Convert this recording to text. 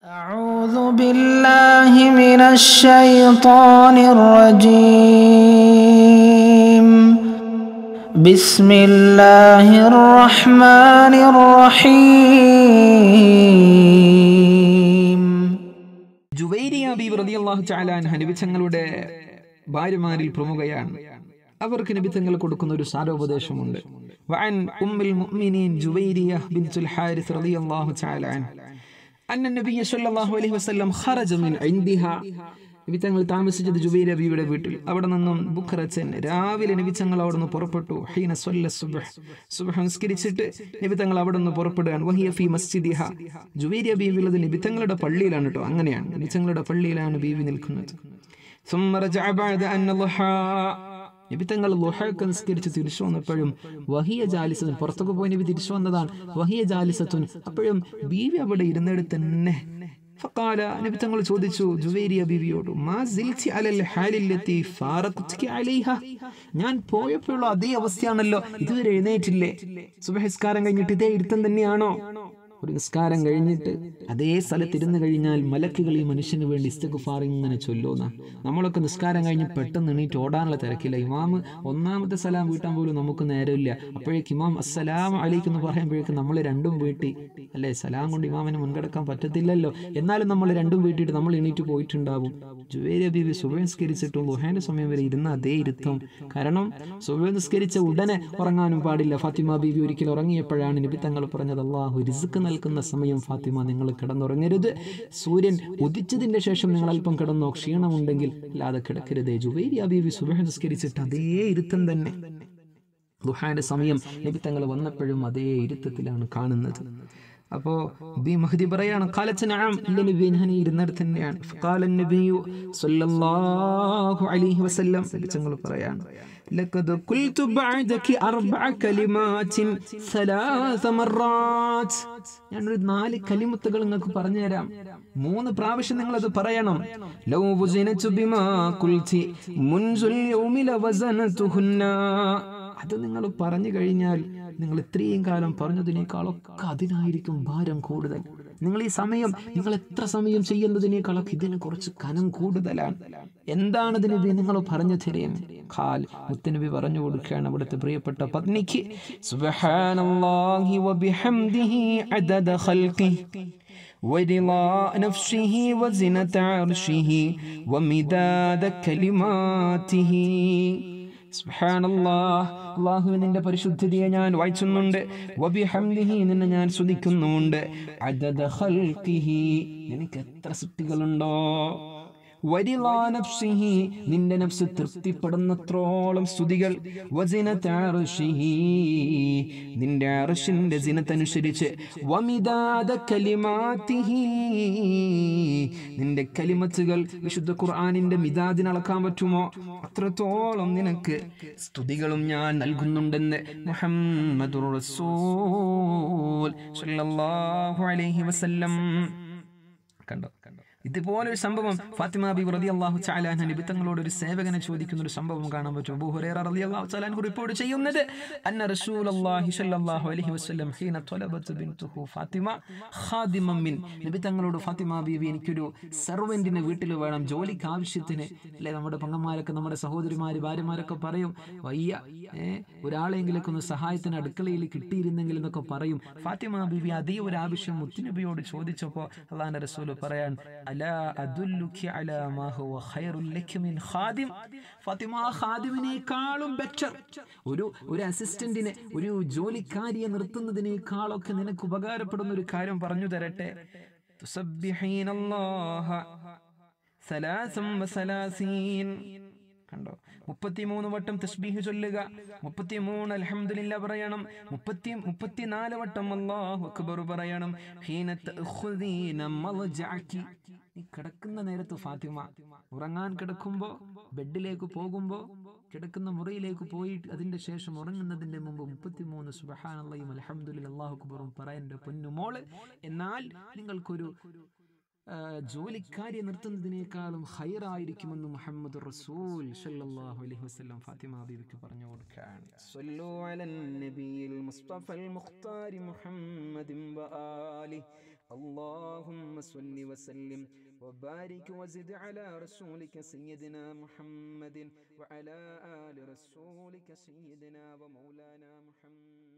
أعوذ بالله من الشيطان الرجيم بسم الله الرحمن الرحيم ജുവൈരിയ ബീബ് റളിയല്ലാഹു തആല അൻഹ നബിതങ്ങളുടെ ഭാര്യമാരിൽ പ്രമുഖയാണ് അവർക്ക് നബിതങ്ങൾ കൊടുക്കുന്ന ഒരു സാരോപദേശമുണ്ട് വഅൻ ഉമ്മുൽ മുഅ്മിനീൻ ജുവൈരിയ ബിൻതുൽ ഹാരിസ് റളിയല്ലാഹു തആല അൻഹ അന്ന നബിയ സല്ലല്ലാഹു അലൈഹി വസല്ലം ഖറജ മിൻ ഇൻദിഹാ നബിതങ്ങൾ താമസിച്ചത് ജുവൈരിയ ബീവിയുടെ വീട്ടിൽ അവിടെ നിന്നും ബുഖറച്ചൻ രാവിലെ നബിതങ്ങൾ അവിടെ നിന്ന് പുറപ്പെട്ടു ഹീന സ്വല്ല സുബ്ഹ് സുബ്ഹ് നിസ്കരിച്ചിട്ട് നബിതങ്ങൾ അവിടെ നിന്ന് പുറപ്പെടുകയാണ് വഹിയ ഫി മസ്ജിദിഹ ജുവൈരിയ ബീവി ഉള്ളത് നബിതങ്ങളുടെ പള്ളിയിലാണ് കേട്ടോ അങ്ങനെയാണ് നബിതങ്ങളുടെ പള്ളിയിലാണ് ബീവി നിൽക്കുന്നത് ثم رجع بعد أن ضحى നബിത്തങ്ങൾ ലുഹക്ക് നിസ്കരിച്ച് തിരിച്ചു വന്നപ്പോഴും വഹിയ ജാലിസത്തുൻ പുറത്തൊക്കെ പോയി നബി തിരിച്ചു വന്നതാണ് വഹിയ ജാലിസത്തുൻ അപ്പോഴും ബീവി അവിടെ ഇരുന്നിടത്ത് തന്നെ ഫക്കാല നബി തങ്ങൾ ചോദിച്ചു ജുവേരിയ ബീവിയോട് മാ സിൽസി അലൽ ഹാലില്ലത്തി ഫാറഖ്തുകി അലൈഹ ഞാൻ പോയപ്പോഴുള്ള അതേ അവസ്ഥയാണല്ലോ ഇതുവരെ എഴുന്നേറ്റില്ലേ സുബഹിസ്കാരം കഴിഞ്ഞിട്ട് ഇതേ ഇരുത്തം തന്നെയാണോ ഒരു നിസ്കാരം കഴിഞ്ഞിട്ട് അതേ സ്ഥലത്ത് ഇരുന്ന് കഴിഞ്ഞാൽ മലക്കുകൾ ഈ മനുഷ്യന് വേണ്ടി ഇസ്തഗുഫാർ ഇങ്ങനെ ചൊല്ലുന്ന നമ്മളൊക്കെ നിസ്കാരം കഴിഞ്ഞ് പെട്ടെന്ന് എണീറ്റ് ഓടാനുള്ള തിരക്കില്ല ഇമാമ് ഒന്നാമത്തെ സലാം വീട്ടാൻ പോലും നമുക്ക് നേരമില്ല അപ്പോഴേക്ക് ഇമാം അസ്സലാം അലൈക്ക് എന്ന് പറയുമ്പോഴേക്കും നമ്മൾ രണ്ടും വീട്ടി അല്ലേ സലാം കൊണ്ട് ഇമാമിനെ മുൻകടക്കാൻ പറ്റത്തില്ലല്ലോ എന്നാലും നമ്മൾ രണ്ടും വീട്ടിയിട്ട് നമ്മൾ എണീറ്റ് പോയിട്ടുണ്ടാവും ജുവേരിയ ബീവി സുബൈ നിസ്കരിച്ചിട്ടും ലുഹാന്റെ സമയം വരെ ഇരുന്ന അതേ ഇരുത്തം കാരണം സുബൈ നിസ്കരിച്ച ഉടനെ ഉറങ്ങാനും പാടില്ല ഫാത്തിമ ബീവി ഒരിക്കൽ ഉറങ്ങിയപ്പോഴാണ് നബി തങ്ങൾ പറഞ്ഞത് അള്ളാഹു റിസ്ക് നൽകുന്ന സമയം ഫാത്തിമ നിങ്ങൾ കിടന്നുറങ്ങരുത് സൂര്യൻ ഉദിച്ചതിന്റെ ശേഷം നിങ്ങൾ അല്പം കിടന്നോ ക്ഷീണമുണ്ടെങ്കിൽ അല്ലാതെ കിടക്കരുത് ജുവേരിയ ബീവി സുബൈ നിസ്കരിച്ചിട്ട് അതേ ഇരുത്തം തന്നെ ലുഹാന്റെ സമയം നബി തങ്ങൾ വന്നപ്പോഴും അതേ ഇരുത്തത്തിലാണ് കാണുന്നത് അപ്പോ ബി മഹദി പറയാണ് കാലത്ത് നഅം ഇല്ല നബി ഞാൻ ഇരുന്നിടത്ത് തന്നെയാണ് ഫഖാല നബിയു സല്ലല്ലാഹു അലൈഹി വസല്ലം നബി തങ്ങൾ പറയാണ് لقد قلت بعدك أربع كلمات ثلاث مرات ഞാനൊരു നാല് കലിമുത്തുകൾ നിങ്ങൾക്ക് പറഞ്ഞു തരാം മൂന്ന് പ്രാവശ്യം നിങ്ങൾ അത് പറയണം ലൗ വുസിനതു ബിമാ ഖുൽതി മുൻസുൽ യൗമി ലവസനതുഹുന്ന അത് നിങ്ങൾ പറഞ്ഞു കഴിഞ്ഞാൽ നിങ്ങൾ ഇത്രയും കാലം പറഞ്ഞതിനേക്കാളൊക്കെ അതിനായിരിക്കും ഭാരം കൂടുതൽ നിങ്ങൾ ഈ സമയം നിങ്ങൾ എത്ര സമയം ചെയ്യുന്നതിനേക്കാളൊക്കെ ഇതിന് കുറച്ച് കനം കൂടുതലാണ് എന്താണ് ഇതിന് നിങ്ങൾ പറഞ്ഞു തരേം ഖാൽ മുത്തനബി പറഞ്ഞു കൊടുക്കുകയാണ് അവിടുത്തെ പ്രിയപ്പെട്ട പത്നിക്ക് സുബ്ഹാനല്ലാഹി വബിഹംദിഹി അദദ ഖൽഖിഹി ورضاء نفسه وزنة عرشه ومداد كلماته അള്ളാഹു നിന്റെ പരിശുദ്ധതയെ ഞാൻ വായിച്ചുന്നുണ്ട് വബിഹംദിഹി നിന്നെ ഞാൻ സ്തുതിക്കുന്നുമുണ്ട് അദദ ഖൽഖിഹി നിനക്ക് എത്ര സൃഷ്ടികളുണ്ടോ വരിലാനഫ്സിഹി നിന്റെ നഫ്സ് തൃപ്തിപ്പെടുന്നത്രോളം സ്തുതികൾ വസിനതഅർശിഹി നിന്റെ അർശിന്റെ സിനത്തനുസരിച്ച് വമിദാദ കലിമാതിഹി നിന്റെ കലിമത്തുകൾ വിശുദ്ധ ഖുർആനിന്റെ മിദാദിന് അളക്കാൻ പറ്റുമോ അത്രത്തോളം നിനക്ക് സ്തുതികളും ഞാൻ നൽകുന്നുണ്ടെന്ന് മുഹമ്മദുർ റസൂൽ സല്ലല്ലാഹു അലൈഹി വസല്ലം കണ്ടോ കണ്ടോ ഇതുപോലെ ഒരു സംഭവം ഫാത്തിമ ബി റതി അള്ളാഹു ചാലാൻ നബി തങ്ങളോട് ഒരു സേവകനെ ചോദിക്കുന്ന ഒരു സംഭവം കാണാൻ പറ്റും അബൂ ഹുറൈറ റളി അള്ളാഹു ചാലാൻ റിപ്പോർട്ട് ചെയ്യുന്നത് അന്ന റസൂലുള്ളാഹി സ്വല്ലല്ലാഹു അലൈഹി വസല്ലം ഹീന ത്വലബത്ത് ബിൻതുഹു ഫാത്തിമ ഖാദിമൻ മിൻ നബി തങ്ങളോട് ഫാത്തിമ ബീവി എനിക്കൊരു സെർവന്റിനെ വീട്ടിൽ വേണം ജോലിക്ക് ആവശ്യത്തിന് അല്ലെ നമ്മുടെ പങ്കന്മാരൊക്കെ നമ്മുടെ സഹോദരിമാര് ഭാര്യമാരൊക്കെ പറയും വയ്യ ഏ ഒരാളെങ്കിലൊക്കെ ഒന്ന് സഹായത്തിന് അടുക്കളയിൽ കിട്ടിയിരുന്നെങ്കിൽ എന്നൊക്കെ പറയും ഫാത്തിമ ബീവി അതേ ഒരു ആവശ്യം മുത്തുനബിയോട് ചോദിച്ചപ്പോൾ അള്ളാഹിന്റെ റസൂൽ പറയാൻ അലാ അദുല്ലുകി അലാ മാ ഹുവ ഖൈറുൽ ലക മിൻ ഖാദിം ഫാത്തിമ ഖാദിമിനേക്കാളും ബെറ്റർ ഒരു ഒരു അസിസ്റ്റന്റിനെ ഒരു ജോലിക്കാരിയെ നിർത്തുന്നതിനേക്കാളൊക്കെ നിനക്ക് ഉപകാരപ്പെടുന്ന ഒരു കാര്യം പറഞ്ഞു തരട്ടെ തുസബ്ബിഹീന അല്ലാഹ സലാസം വസലാസീൻ കണ്ടോ മുപ്പത്തിമൂന്ന് വട്ടം തസ്ബീഹ് ചൊല്ലുക മുപ്പത്തിമൂന്ന് അൽഹംദുലില്ല പറയണം മുപ്പത്തി മുപ്പത്തിനാല് വട്ടം അല്ലാഹു അക്ബർ പറയണം ഹീന തഅഖുദീന മൽജഅകി നീ കിടക്കുന്ന നേരത്ത് ഫാത്തിമ ഉറങ്ങാൻ കിടക്കുമ്പോ ബെഡിലേക്ക് പോകുമ്പോ കിടക്കുന്ന മുറിയിലേക്ക് പോയി അതിന്റെ ശേഷം ഉറങ്ങുന്നതിന്റെ മുമ്പ് മുപ്പത്തിമൂന്ന് സുബഹാനല്ലയും അൽഹംദുലില്ലാ അല്ലാഹു അക്ബറും പറയന്റെ പൊന്നുമോള് എന്നാൽ നിങ്ങൾക്കൊരു ആ, ജോലിക്കാരിയെ നിർത്തുന്നതിനേക്കാളും ഹൈറായിരിക്കുമെന്ന് മുഹമ്മദ് റസൂൽ സല്ലല്ലാഹു അലൈഹി വസല്ലം ഫാത്തിമ ബീവിക്ക് പറഞ്ഞു കൊടുക്കുകയാണ് സ്വല്ലു അലൻ നബിയിൽ മുസ്തഫൽ മുഖ്താരി മുഹമ്മദിൻ വആലി اللهم صل وسلم وبارك وزد على رسولك سيدنا محمد وعلى آل رسولك سيدنا ومولانا محمد